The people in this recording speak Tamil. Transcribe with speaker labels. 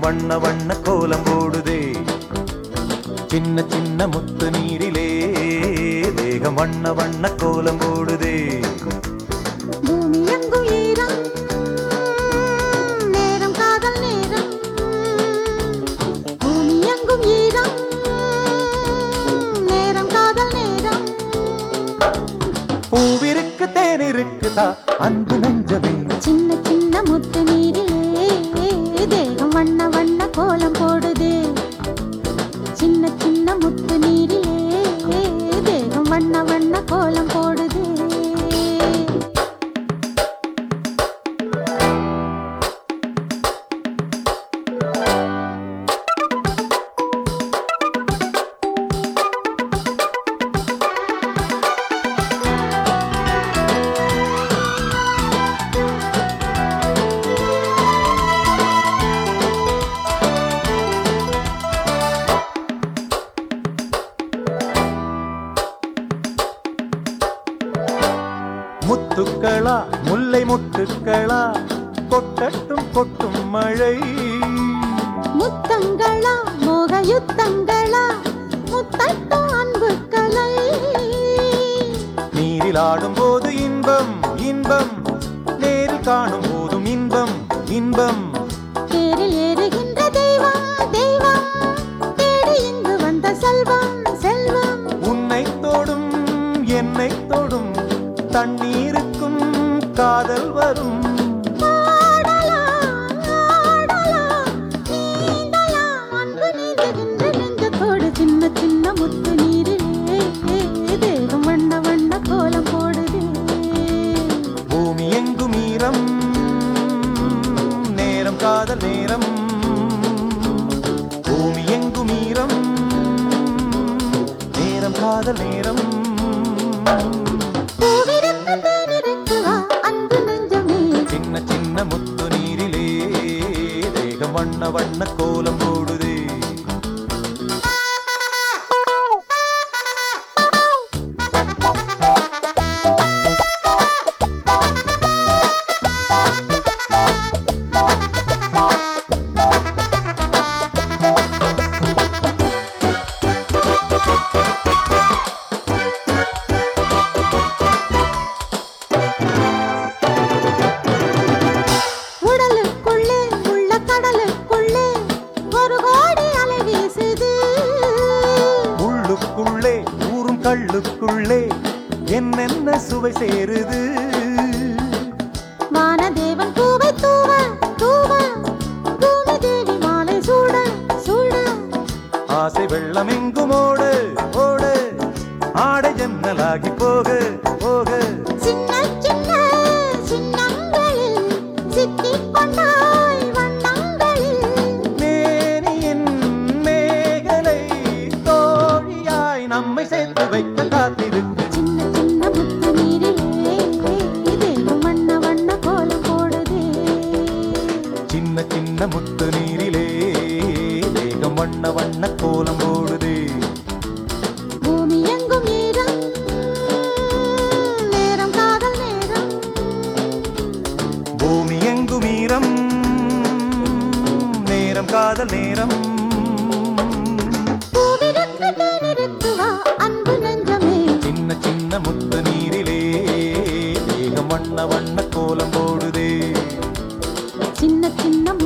Speaker 1: தேகம் வண்ண வண்ண கோலம் போடுதே சின்ன சின்ன முத்து நீரிலே தேகம் வண்ண வண்ண கோலம் போடுதே
Speaker 2: பூமி எங்கும் ஈரம் நேரம் காதல் நேரம் பூமி எங்கும் ஈரம் நேரம் காதல் நேரம்
Speaker 1: பூவிருக்கு தேனிருக்குதா அன்பு நெஞ்சமே
Speaker 2: சின்ன சின்ன முத்து நீரிலே தேகம் வண்ண வண்ண கோலம் போடுதே சின்ன சின்ன முத்து நீரிலே தேகம் வண்ண வண்ண கோலம் போடுதே
Speaker 1: முத்துக்களா முல்லை முட்டுக்களா கொட்டட்டும் கொட்டும் மழை
Speaker 2: முத்தங்களா மோக யுத்தங்களா முத்தட்டும் அன்பு கலை
Speaker 1: நீரில் ஆடும் போது இன்பம் இன்பம் நேரில் காணும் போதும் இன்பம் இன்பம்
Speaker 2: தேரில் ஏறுகின்ற தெய்வம் தெய்வம் தேடி இங்கு வந்த செல்வம் செல்வம்
Speaker 1: உன்னை தொடும் என்னை தொடும் தண்ணீருக்கும் காதல் வரும்
Speaker 2: ஆடலாம், ஆடலாம், நீந்தலாம், அன்பு நீந்துகின்ற நெஞ்சத்தோடு சின்ன சின்ன முத்து நீரிலே தேகம் வண்ண வண்ண கோலம் போடுதே
Speaker 1: பூமி எங்கும் ஈரம் நேரம் காதல் நேரம் பூமி எங்கும் ஈரம் நேரம் காதல் நேரம்
Speaker 2: பூவிருக்கு தேனிருக்கு வா அன்பு நெஞ்சமே
Speaker 1: சின்ன சின்ன முத்து நீரிலே தேகம் வண்ண வண்ண கோலம் போடுதே
Speaker 2: உடலுக்குள்ளே உள்ள கடலுக்குள்ளே ஒரு கோடி அலை வீசுது
Speaker 1: உள்ளுக்குள்ளே ஊறும் கள்ளுக்குள்ளே என்னென்ன சுவை சேருது
Speaker 2: வானதேவன் பூவை தூவ தூவ பூமி தேவி மாலை சூட சூட
Speaker 1: ஆசை வெள்ளம் எங்கும் ஓடு ஓடு ஆடை ஜன்னலாகி போக போக
Speaker 2: சின்ன சின்ன சின்னங்களில் சிக்கிக் கொண்டாய் வண்ணங்களில்
Speaker 1: மேனியின் மேகலை தோழியாய் நம்மை சேர்த்து வைக்க காத்திருக்கு
Speaker 2: சின்ன சின்ன முத்து நீரிலே தேகம் வண்ண வண்ண கோலம் போடுதே
Speaker 1: சின்ன சின்ன முத்து நீரிலே தேகம் வண்ண வண்ண கோலம் போடுதே
Speaker 2: பூமி எங்கும் ஈரம் நேரம் காதல் நேரம்
Speaker 1: பூமி எங்கும் ஈரம் நேரம் காதல் நேரம்
Speaker 2: பூவிருக்கு தேனிருக்கு வா அன்பு நெஞ்சமே
Speaker 1: சின்ன சின்ன முத்து நீரிலே தேகம் வண்ண வண்ண கோலம் போடுதே
Speaker 2: சின்ன சின்ன